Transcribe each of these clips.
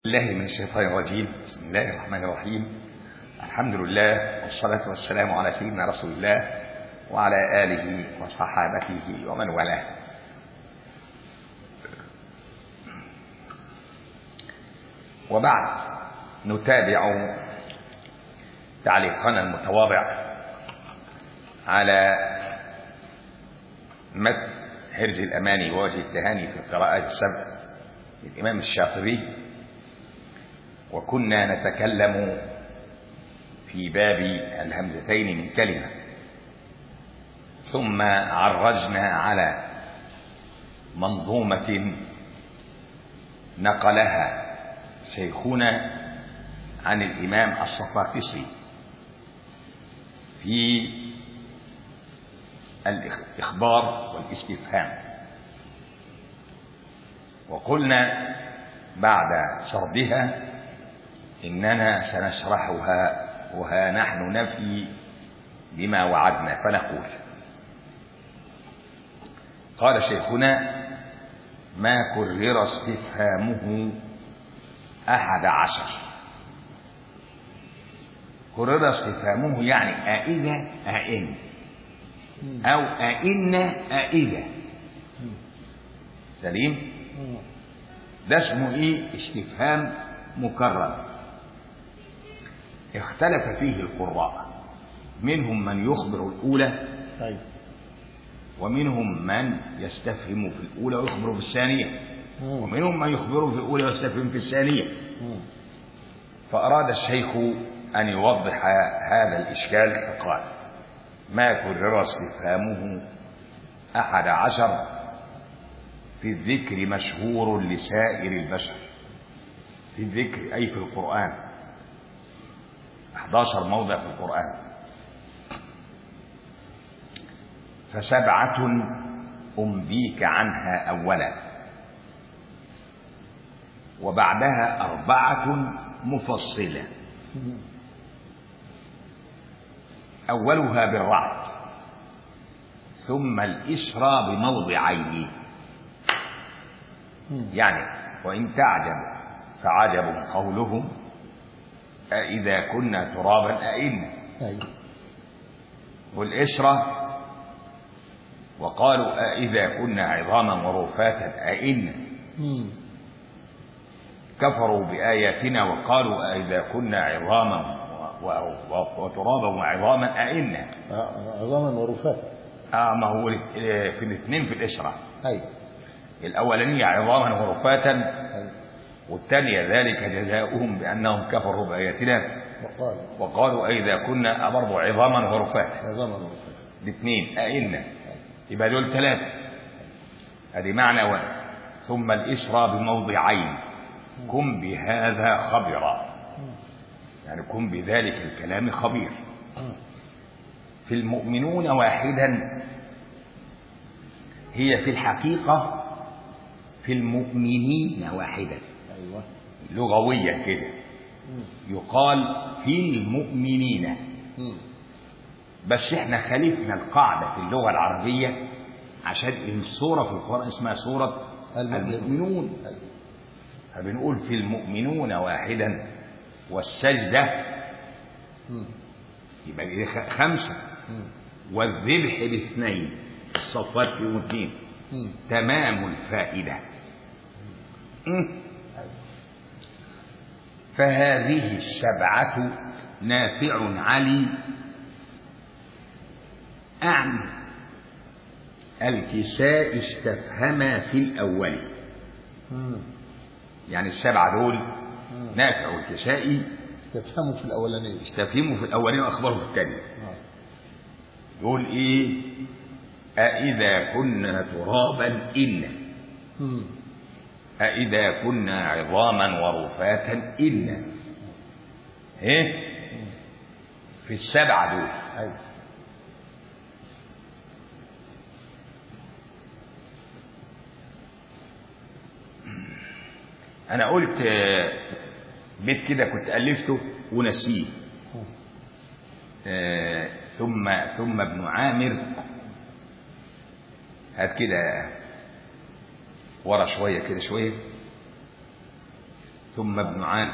الله من الشيطان الرجيم بسم الله الرحمن الرحيم الحمد لله والصلاة والسلام على سيدنا رسول الله وعلى آله وصحابته ومن والاه وبعد نتابع تعليقنا المتواضع على متن هرج الأماني ووجه التهاني في القراءات السبع للإمام الشاطبي وكنا نتكلم في باب الهمزتين من كلمة ثم عرجنا على منظومة نقلها شيخنا عن الإمام الصفاقسي في الإخبار والاستفهام وقلنا بعد سردها إننا سنشرحها وها نحن نفي بما وعدنا فنقول قال شيخنا ما كرر استفهامه أحد عشر كرر استفهامه يعني أئذا أئن أو أئن أئذا سليم ده اسمه إيه استفهام مكرر اختلف فيه القراء منهم من يخبر الأولى طيب ومنهم من يستفهم في الأولى ويخبر في الثانية ومنهم من يخبر في الأولى ويستفهم في الثانية فأراد الشيخ أن يوضح هذا الإشكال فقال ما كرر استفهامه أحد عشر في الذكر مشهور لسائر البشر في الذكر أي في القرآن 11 موضع في القرآن فسبعة أنبيك عنها أولا وبعدها أربعة مفصلة أولها بالرعد ثم الإسرى بموضعين يعني وإن تعجب فعجب قولهم أإذا كنا ترابا أئنا طيب والإسرة وقالوا أإذا كنا عظاما ورفاتا أئنا كفروا بآياتنا وقالوا أإذا كنا عظاما و- و- وترابا وعظاما أئنا عظاما ورفاتا آه ما هو ال- في الاثنين في الإسرة طيب الأولانية عظاما ورفاتا طيب والثانية ذلك جزاؤهم بأنهم كفروا بآياتنا وقال وقالوا أئذا كنا برضو عظاما ورفاتا عظاما ورفاتا الاثنين أئنا يبقى دول ثلاثة هذه معنى واحد ثم الإسرى بموضعين كن بهذا خبرا يعني كن بذلك الكلام خبير في المؤمنون واحدا هي في الحقيقة في المؤمنين واحدا ايوه لغويا كده يقال في المؤمنين مم. بس احنا خالفنا القاعدة في اللغة العربية عشان السورة في القرآن اسمها سورة المؤمنون. المؤمنون طيب. فبنقول في المؤمنون واحدا والسجدة مم. يبقى دي خ- خمسة مم. والذبح باثنين الصفات فيهم اثنين مم. تمام الفائدة مم. أيوة. فهذه السبعة نافع علي أعني الكساء استفهما في الأول مم. يعني السبعة دول مم. نافع والكسائي استفهموا في الاولانيه استفهموا في الأولين وأخبروا في الثانية آه. يقول إيه أإذا كنا ترابا إنا مم. أإذا كنا عظاما ورفاتا إنا إيه في السبعة دول ايوه أنا قلت آه، بيت كده كنت ألفته ونسيه مم. آه، ثم ثم ابن عامر هات كده ورا شوية كده شوية ثم ابن عامر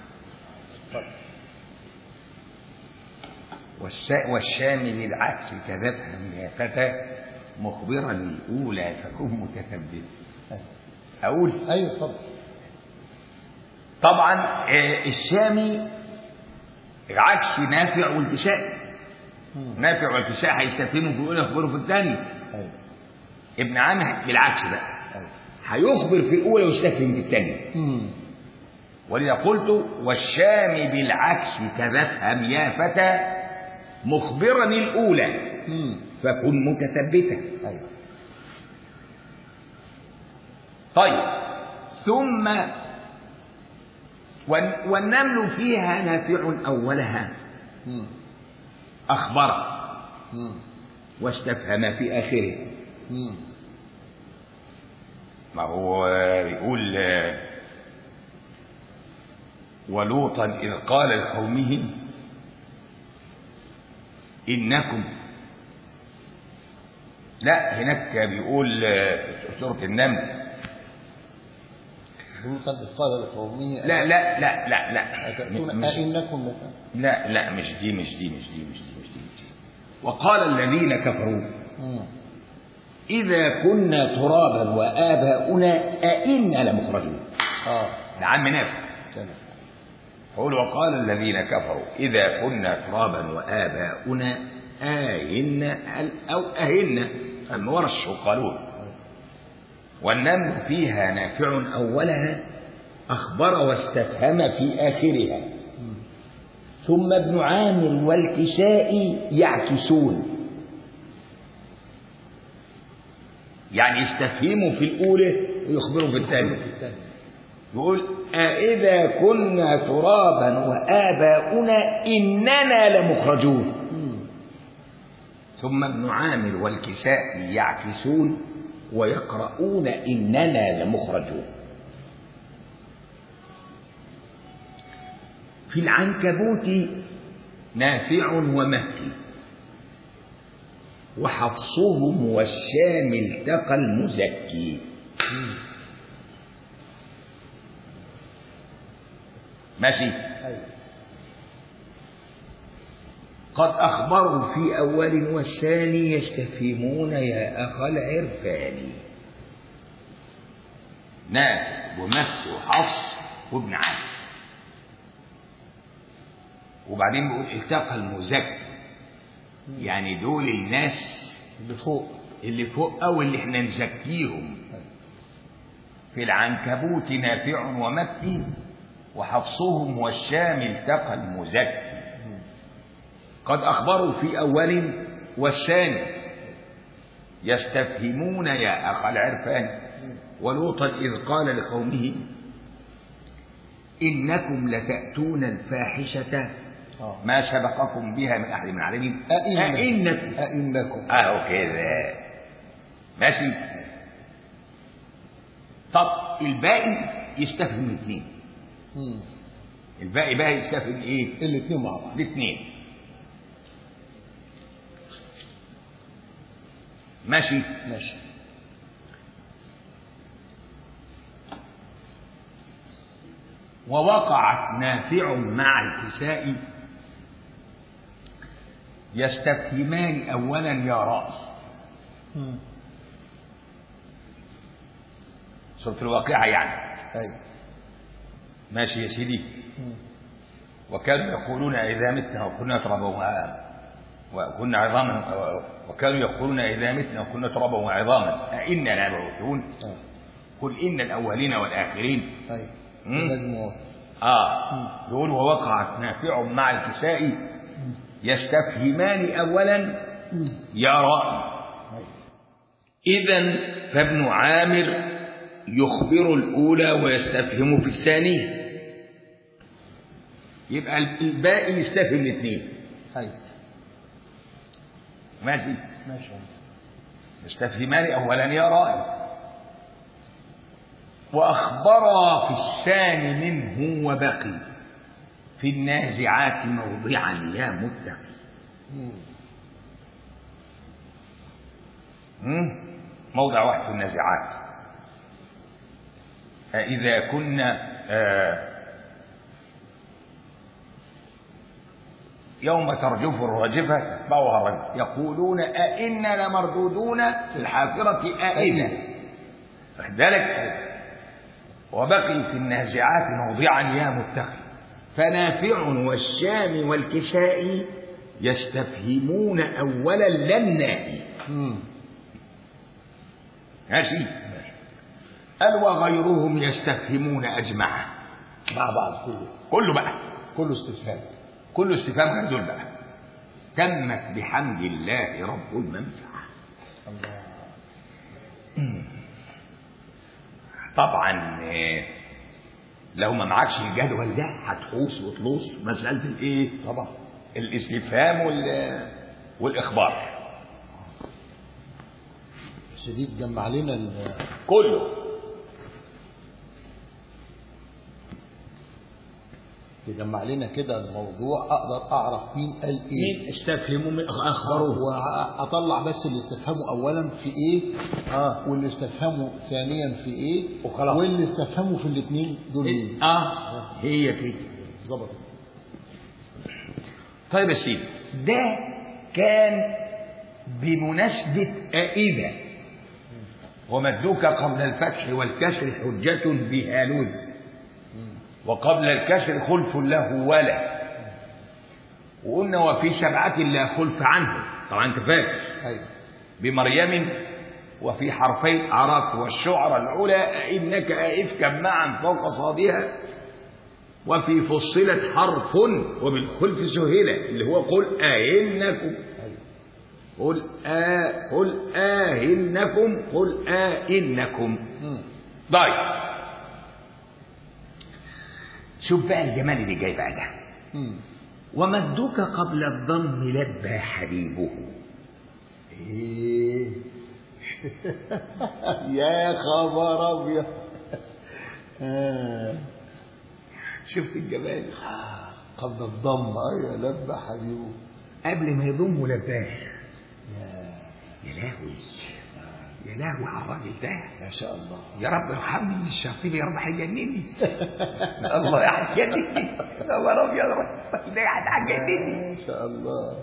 والشا- والشام بالعكس كذبها يا فتى مخبرا الأولى فكن متثبت أيوة. أقول أيوة اتفضل طبعا آه، الشامي عكس نافع والكساء مم. نافع والكساء هيستفهموا في الأولى يخبروا في الثانية أيوة ابن عامر بالعكس بقى أيوة هيخبر في الأولى ويستفهم في الثانية مم. ولذا قلت والشام بالعكس تفهم يا فتى مخبرا الأولى مم. فكن متثبتا أيوة طيب ثم وال- والنمل فيها نافع أولها مم. أخبر مم. واستفهم في آخره مم. ما هو يقول آه، ولوطا إذ قال لقومه إنكم لا هناك بيقول آه، سورة النمل لوطا إذ قال لقومه لا لا لا لا لا أتأتون مش أئنكم لت- لا لا مش دي مش دي مش دي مش دي مش دي, مش دي. وقال الذين كفروا مم. إذا كنا ترابا وآباؤنا أئنا لمخرجون آه ده عم نافع تمام قول وقال الذين كفروا إذا كنا ترابا وآباؤنا آهن أو أهن أما ورش قالون والنمل فيها نافع أولها أخبر واستفهم في آخرها ثم ابن عامر والكساء يعكسون يعني يستفهموا في الأولى ويخبروا في الثانية يقول أإذا كنا ترابا وآباؤنا إننا لمخرجون مم. ثم ابن عامر والكساء يعكسون ويقرؤون إننا لمخرجون في العنكبوت نافع ومكي وحفصهم والشام التقى المزكي ماشي أيوة قد أخبروا في أول والثاني يستفهمون يا أخا العرفان نافع ومكي وحفص وابن عامر وبعدين بيقول التقى المزكي يعني دول الناس اللي فوق اللي فوق أو اللي احنا نزكيهم في العنكبوت نافع ومكي وحفصهم والشام التقى المزكي قد أخبروا في أول والثاني يستفهمون يا أخا العرفان ولوطا إذ قال لقومه إنكم لتأتون الفاحشة آه ما سبقكم بها من أحد من العالمين أئنكم. أئنكم أئنكم أهو كده ماشي طب الباقي يستفهم الاثنين مم. الباقي بقى يستفهم ايه الاثنين مع بعض الاثنين ماشي ماشي ووقعت نافع مع الكساء يستفهمان اولا يا رأي مم. سورة الواقعة يعني أيوة ماشي يا سيدي مم. وكانوا يقولون إذا متنا وكنا ترابا و- وكنا عظاما وكانوا يقولون إذا متنا وكنا ترابا وعظاما أئنا لمبعوثون آه. قل إن الأولين والآخرين أيوة مم. مجموع آه مم. يقول ووقعت نافع مع الكساء يستفهمان أولا مم. يا رأي أيوة إذا فابن عامر يخبر الأولى ويستفهم في الثانية يبقى الباقي يستفهم الاثنين أيوة ماشي ماشي يستفهمان أولا يا رائي وأخبر في الشان منه وبقي في النازعات موضعا يا متقي مم. مم؟ موضع واحد في النازعات إذا كنا آه يوم ترجف الراجفة تتبعها الرجفة يقولون أئنا لمردودون في الحافرة أئنا واخد بالك وبقي في النازعات موضعا يا متقي فنافع والشام والكساء يستفهمون أولا للنائي مم. ماشي قال وغيرهم يستفهمون أجمعا مع بعض كله كله بقى كله استفهام كله استفهام غير دول بقى تمت بحمد الله رب المنفعة الله طبعا آه، لو ما معكش الجدول ده هتحوس وتلوص مسألة الايه؟ طبعا الاستفهام وال والإخبار شديد جمع لنا ال- كله تجمع لنا كده الموضوع اقدر اعرف مين قال ايه مين استفهموا من أخبروه واطلع بس اللي استفهموا اولا في ايه اه واللي استفهموا ثانيا في ايه وخلاص. واللي استفهموا في الاثنين دول مين اه هي كده ظبط طيب يا سيدي ده كان بمناسبة أئذة ومدوك قبل الفتح والكسر حجة بها لوز وقبل الكسر خلف له ولا وقلنا وفي سبعة لا خلف عنه طبعا انت فاكر ايوه بمريم وفي حرفي عراق والشعر العلا إنك أئفكا معا فوق صادها وفي فصلت حرف وبالخلف سهلة اللي هو قل آئنكم ايوه قل آ قل آهنكم قل آئنكم مم. طيب شوف بقى الجمال اللي جاي بقى ده مم. ومدك قبل الضم لبى حبيبه ايه يا خبر ابيض آه. شفت الجمال قبل الضم ايوه لبى حبيبه قبل ما يضم لباه يا يا لهوي يا لهوي على الراجل ده ما شاء الله يا رب ارحمني من الشياطين يا رب هيجنني الله هيجنني يا رب يا رب ده هتجنني ما شاء الله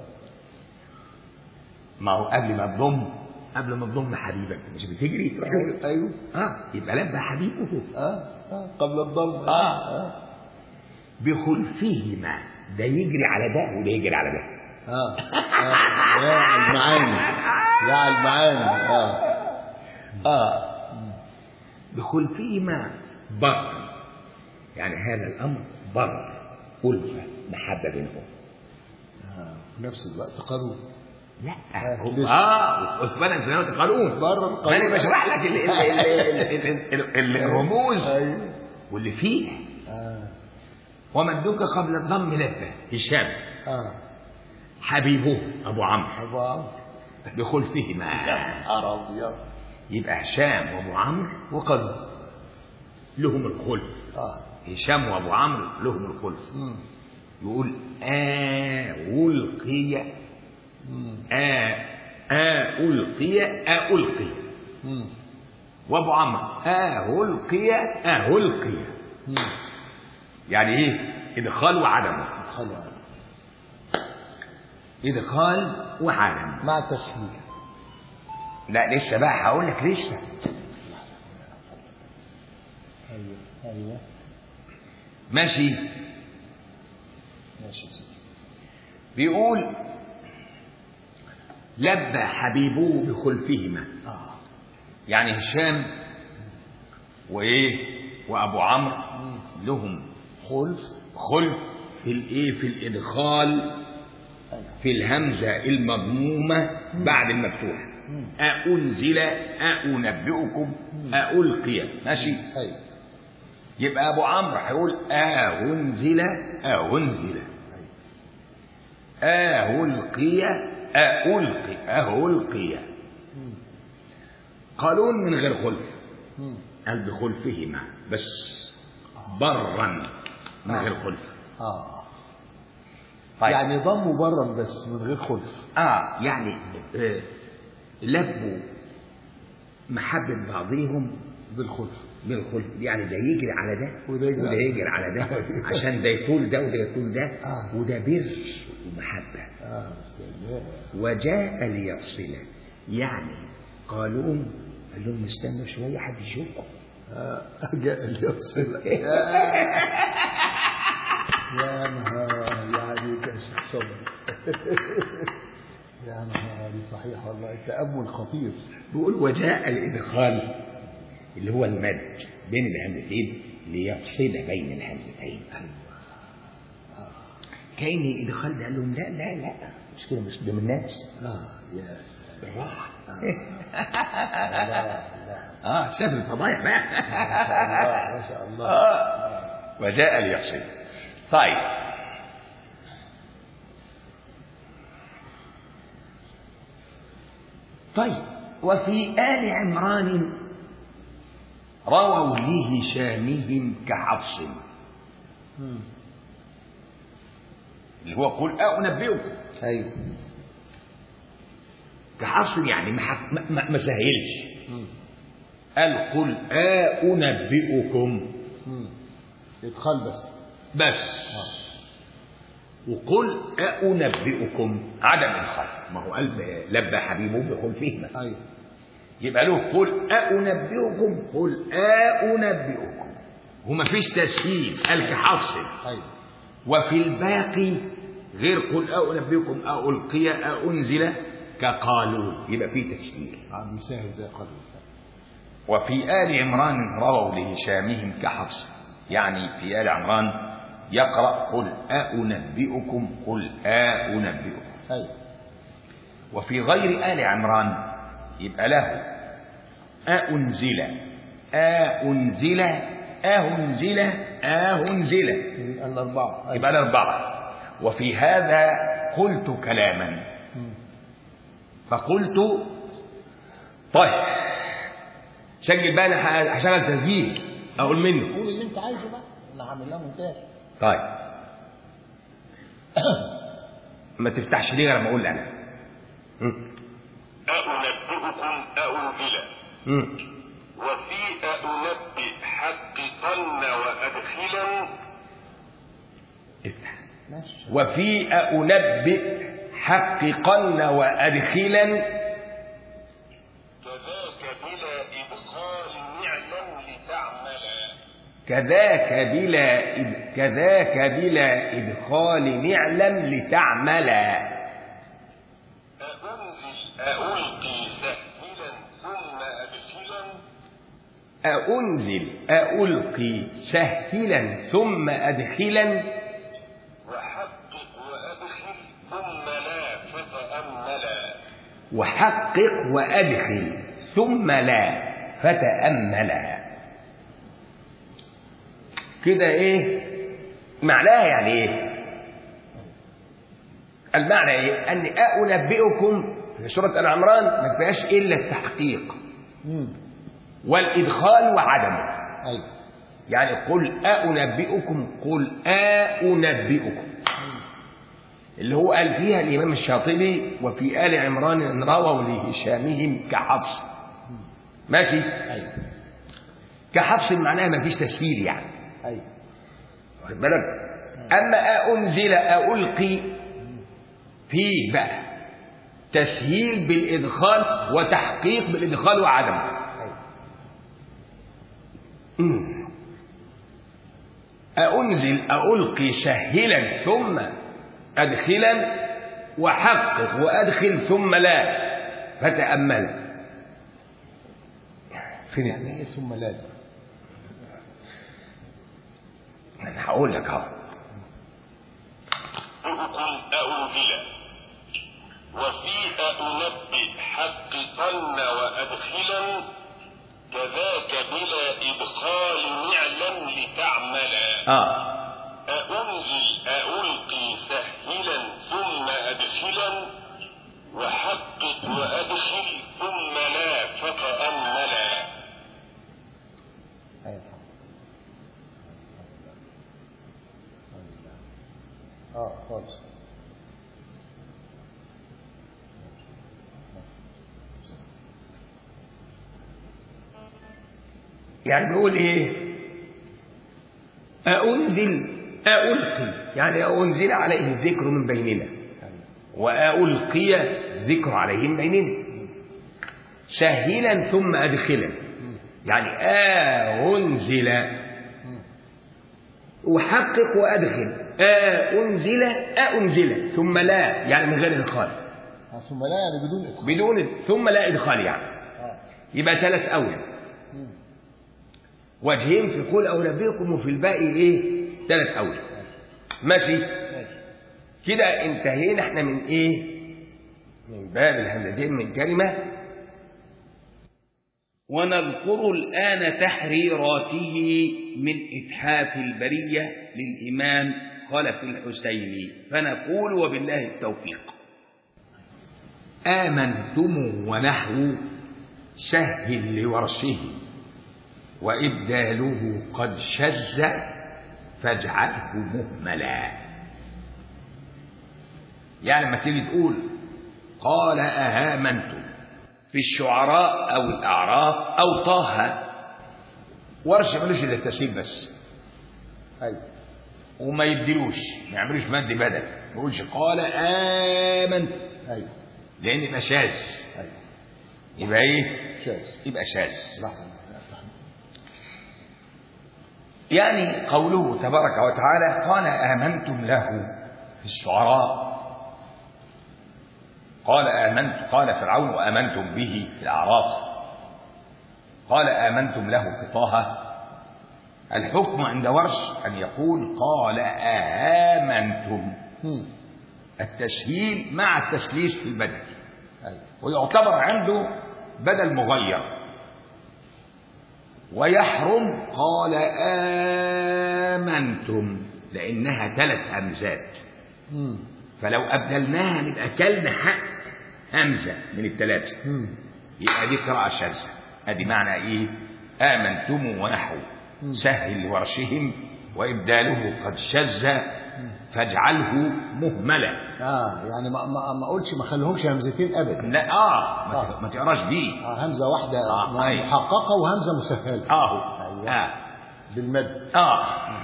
ما هو قبل ما تضم قبل ما تضم حبيبك مش بتجري تروح ايوه ايوه اه يبقى لبى حبيبه اه اه قبل الضم آه. بخلفهما ده يجري على ده وده يجري على ده اه آه. يا على المعاني يا على المعاني اه اه بخلفهما بر يعني هذا الامر بر ألفة محبة بينهم آه. في نفس الوقت قانون لا آه، هم- لسه. اه عثمان زي ما انت قانون بره القانون. انا بشرح لك ال- ال- ال- ال- ال- ال- الرموز ايوه واللي فيه اه ومدوك قبل الضم لبه هشام اه حبيبه ابو عمرو ابو عمرو بخلفهما نهار ابيض يبقى هشام وابو عمرو وقانون لهم الخلف اه هشام وابو عمرو لهم الخلف مم. يقول آ ألقي مم. آ آ ألقي آ ألقي مم. وابو عمرو آ ألقي آ ألقي مم. يعني ايه ادخال وعدم حلو أوي. ادخال وعدم مع تسهيل لا لسه بقى هقول لك لسه ايوه ايوه ماشي ماشي يا سيدي بيقول لبى حبيبه بخلفهما اه يعني هشام وايه وابو عمرو مم. لهم خلف خلف في الايه في الادخال ايوه في الهمزه المضمومه بعد المفتوح مم. أأنزل أنبئكم ألقي ماشي ايوه يبقى أبو عمرو هيقول أنزل أنزل ألقي ألقي ألقي مم. قالون من غير خلف مم. قال بخلفهما بس برا من غير خلف اه طيب يعني ضموا برا بس من غير خلف اه يعني آه لبوا محبة بعضهم بالخلف بالخلف يعني ده يجري على ده وده يجري وده على يجري على ده عشان ده يطول ده وده يطول ده آه. وده بر محبة اه استنى وجاء ليفصل يعني قالوا قال لهم استنوا شوية حد يشوفكم آه جاء اليوصل يا نهار يعني كشف صبر يا نهار صحيح والله تأمل خطير بيقول وجاء الإدخال اللي هو المد بين الهمزتين ليفصل بين الهمزتين كأن الإدخال ده قال لهم لا لا لا مش كده مش قدام الناس اه يا سلام بالراحة لا لا اه شاف الفضايح ما شاء الله بقى ما شاء الله آه. وجاء ليفصل طيب طيب وفي آل عمران رووا لهشامهم كحفص مم. اللي هو قل أنبئكم ايوه كحفص يعني ما حف- ما- ما ما سهلش مم. قال قل أنبئكم مم. ادخال بس بس آه. وقل أنبئكم عدم الخلق ما هو قال لبى حبيبه بخلفهما ايوه يبقى له قل أنبئكم قل أنبئكم وما فيش تسهيل قال كحفص ايوه وفي الباقي غير قل أنبئكم ألقي أنزل كقالوا يبقى فيه تسهيل عم يسهل زي قبل وفي آل عمران رووا لهشامهم كحفص يعني في آل عمران يقرأ قل أنبئكم قل أنبئكم ايوه وفي غير آل عمران يبقى له أنزل أنزل أنزل أنزل إيه، الاربعه ايوه يبقى الأربعة وفي هذا قلت كلاما مم. فقلت طيب سجل بقى انا هشغل تسجيل اقول منه قول اللي انت عايزه بقى انا عامل لها مونتاج طيب ما تفتحش ليه لما اقول انا مم. أنبئكم أنزل مم. وفي أنبئ حققن وأدخلا افتح ماشي وفي أنبئ حققن وأدخلا كذاك بلا إدخال نعلم لتعملا كذاك بلا إد... كذاك بلا إدخال نعلم لتعملا أأنزل أألقي سهلا ثم أدخلا أأنزل أألقي سهلا ثم أدخلا وحقق وأدخل ثم لا فتأملا وحقق وأدخل ثم لا فتأملا كده إيه معناها يعني إيه المعنى إيه أن أنبئكم في سورة العمران ما فيهاش إلا التحقيق مم. والإدخال وعدمه ايوه يعني قل أنبئكم قل أنبئكم اللي هو قال فيها الإمام الشاطبي وفي آل عمران رووا لهشامهم كحفص ماشي ايوه كحفص معناها ما فيش تسهيل يعني ايوه واخد بالك أما أنزل ألقي فيه بقى تسهيل بالإدخال وتحقيق بالإدخال وعدمه ايوه مم. أنزل ألقي سهلا ثم أدخلا وحقق وأدخل ثم لا فتأمل فين يعني ايه ثم لازم أنا هقول لك أهو أنبئكم أنزل وفي أنبئ حققن وأدخلا كذاك بلا إدخال نعلم لتعملا آه أأنزل ألقي سهلا ثم أدخلا وحقق وأدخل ثم لا فتأملا ايوه اه خالص يعني بيقول إيه أأنزل ألقي يعني أنزل عليه الذكر من بيننا وألقي ذكر عليهم بينهم سهلا ثم أدخلا يعني أنزل أحقق وأدخل أنزل أنزل ثم لا يعني من غير إدخال آه، ثم لا يعني بدون إدخال بدون ثم لا إدخال يعني آه. يبقى ثلاث أولى مم. وجهين في قول أنبئكم وفي الباقي إيه ثلاث أولى ماشي ماشي. كده انتهينا احنا من إيه من باب الهمزتين من كلمة ونذكر الآن تحريراته من إتحاف البرية للإمام خلف الحسيني فنقول وبالله التوفيق آمنتم ونحو سهل لورشه وإبداله قد شز فاجعله مهملا يعني لما تيجي تقول قال أهامنتم في الشعراء أو الأعراف أو طه ورش ملوش إلا التسهيل بس أيوة وما يديلوش ما يعملوش مد بدل ما يقولش قال آمنت أيوة لأن يبقى شاذ أيوة يبقى إيه؟ شاذ يبقى شاذ لحظة يعني قوله تبارك وتعالى قال آمنتم له في الشعراء قال آمنت قال فرعون وآمنتم به في الأعراف قال آمنتم له في طه الحكم عند ورش أن يقول قال آمنتم مم. التسهيل مع التسليس في البدل أيوة ويعتبر عنده بدل مغير ويحرم قال آمنتم لأنها ثلاث همزات مم. فلو أبدلناها نبقى كلنا حق همزة من الثلاثة مم. يبقى دي قراءة شاذة ادي معنى ايه آمنتم ونحو سهل لورشهم وإبداله قد شذ فاجعله مهملا آه يعني ما ما ما أقولش ما خليهمش همزتين أبدا لا اه ما ت- ما تقراش بيه آه همزة واحدة آه، أيوة. محققة وهمزة مسهلة اه أيوة. اه بالمد آه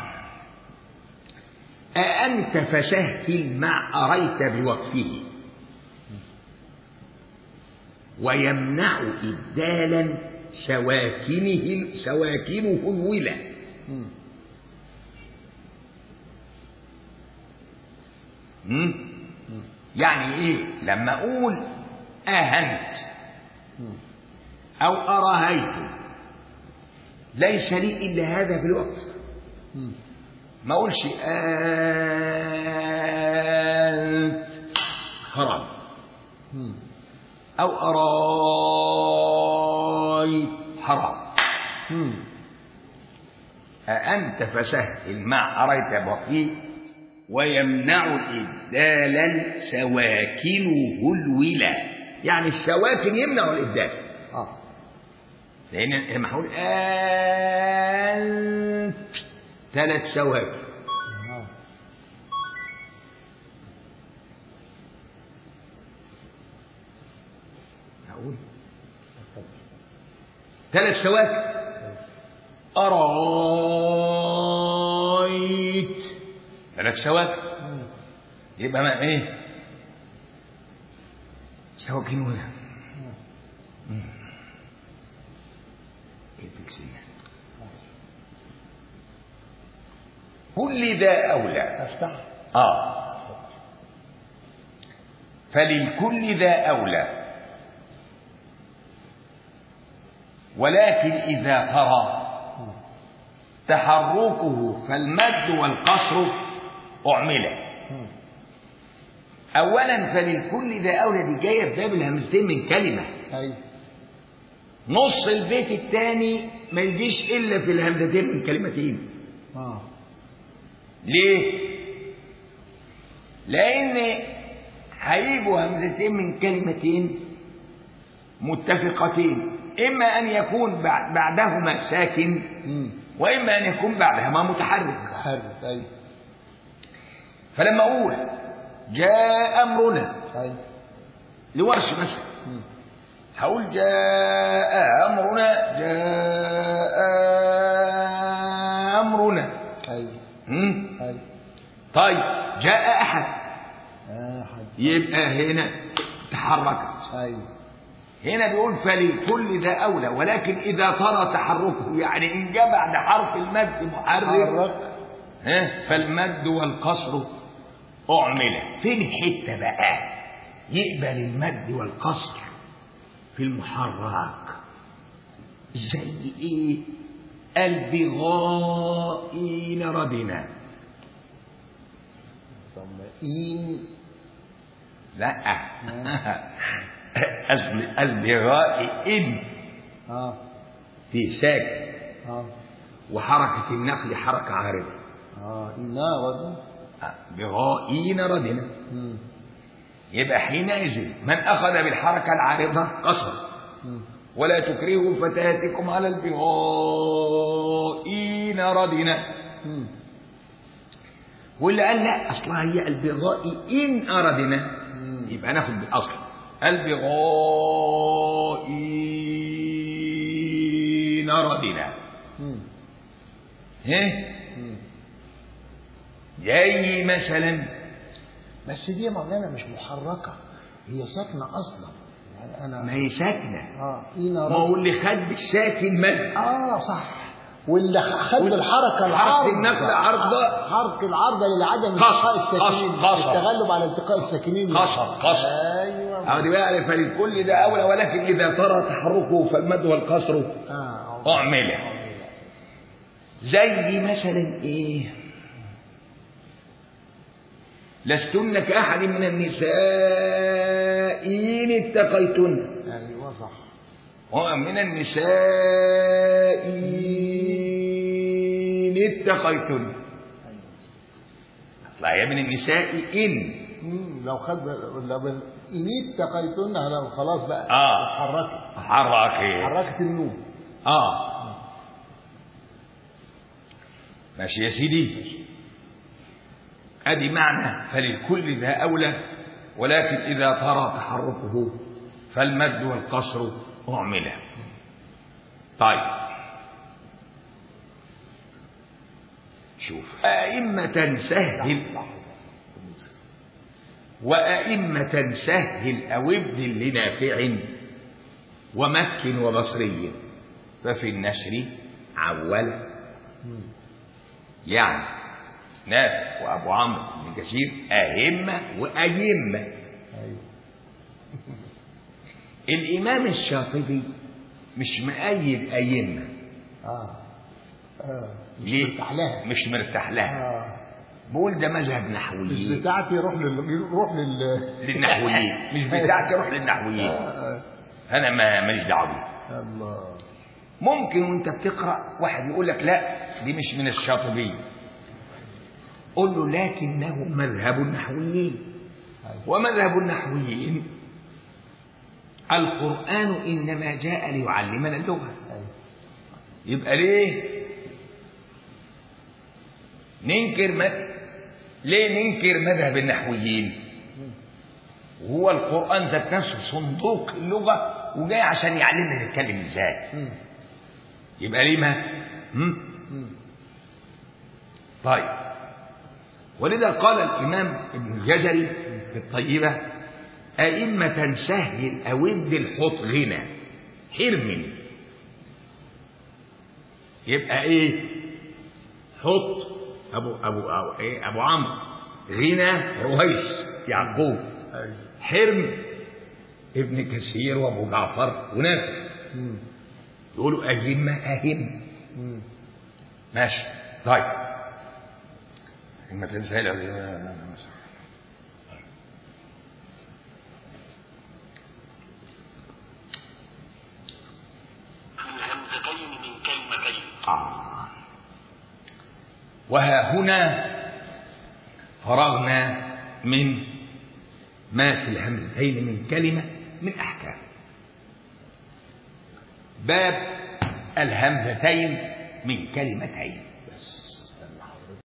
أأنت فسهل مع أريت بوقفه ويمنع إبدالا سواكنه سواكنه الولا مم. م? يعني إيه لما أقول أهنت مم. أو أرهيت ليس لي إلا هذا في الوقف مم. ما اقولش انت حرام مم. او ارايت حرام مم. أأنت فسهل مع أريت بقي ويمنع إبدالا سواكنه الولا يعني السواكن يمنع الإبدال آه لأن لما هقول أنت ثلاث سواكن آه. هقول ثلاث سواكن أرايت ثلاث سواكن مم. يبقى ما ايه سواكن ولا ايه تكسير كل ذا أولى أفتح آه فللكل ذا أولى ولكن إذا ترى تحركه فالمد والقصر أعمله مم. أولا فللكل ذا أولى دي جاية في باب الهمزتين من كلمة أيوة نص البيت الثاني ما يجيش إلا في الهمزتين من كلمتين آه ليه؟ لأن هيجوا همزتين من كلمتين متفقتين إما أن يكون بعد- بعدهما ساكن مم. وإما أن يكون بعدهما متحرك حرف أيوة فلما أقول جاء أمرنا أيوة لورش مثلا مم. هقول جاء أمرنا جاء أمرنا أيوة هم؟ أيوة طيب جاء أحد آه حد يبقى هنا تحركت ايوه هنا بيقول فللكل ده أولى ولكن إذا ترى تحركه يعني إن جاء بعد حرف المد محرك حرك ها فالمد والقصر أعمل فين حتة بقى يقبل المد والقصر في المحرك زي ايه البغائين ردنا ثم إن لا أصل البغاء إن اه في ساكن اه وحركة النقل حركة عارضة اه نار بغائين ردنا يبقى حينئذ من أخذ بالحركة العارضة قصر ولا تكرهوا فتياتكم على البغائين ردنا واللي قال لا أصلها هي البغاء إن أردنا يبقى ناخد بالأصل البغائين ردنا ايه زي مثلا بس دي يا مولانا مش محركة هي ساكنة أصلا يعني أنا ما هي ساكنه اه إن ما هو اللي خد بالساكن مد اه صح واللي خد وال- الحركة حركة العارضة النقل عارضة. حركة العارضة لعدم قصر، التقاء الساكنين قصر، قصر. التغلب على التقاء الساكنين قصر، قصر. ايوه أو دي بقى فللكل ده أولى ولكن إذا ترى تحركه فالمد والقصر اه أعمله زي مثلا إيه لستن كأحد من النساء إن اتقيتن ايوه صح ومن النساء إن اتقيتن اطلع يا من النساء إن مم، لو خد لو بال- إن اتقيتن لو خلاص بقى آه. اتحركت حركي حركت النون اه ماشي يا سيدي ادي معنى فللكل ذا اولى ولكن اذا ترى تحركه فالمد والقصر اعمله طيب شوف أئمة سهل وأئمة سهل أو ابدل لنافع ومكن وبصري ففي النشر عول يعني نافع وابو عمرو بن كثير ائمه وائمه ايوه الامام الشاطبي مش مؤيد ائمه اه اه مش ليه؟ مرتاح لها مش مرتاح لها اه بقول ده مذهب مش نحويين بتاعتي روح لل روح لل للنحويين مش بتاعتي روح للنحويين آه، انا ما ماليش دعوه بيه الله ممكن وانت بتقرا واحد يقول لك لا دي مش من الشاطبي قل له لكنه مذهب النحويين ومذهب النحويين القرآن إنما جاء ليعلمنا اللغة أيوة. يبقى ليه ننكر م... ليه ننكر مذهب النحويين وهو القرآن ذات نفسه صندوق اللغة وجاي عشان يعلمنا نتكلم ازاي مم. يبقى ليه ما هم؟ مم. طيب ولذا قال الإمام ابن الجزري في الطيبة أئمة سهل أو ابدل حط غنى حرم يبقى إيه حط أبو أبو أبو, إيه أبو عمرو غنى رويس يعقوب أيوة. حرم ابن كثير وابو جعفر ونافع مم. يقولوا أئمة أهم مم. ماشي طيب ما تنسى في الهمزتين من كلمتين آه. وها هنا فرغنا من ما في الهمزتين من كلمة من أحكام باب الهمزتين من كلمتين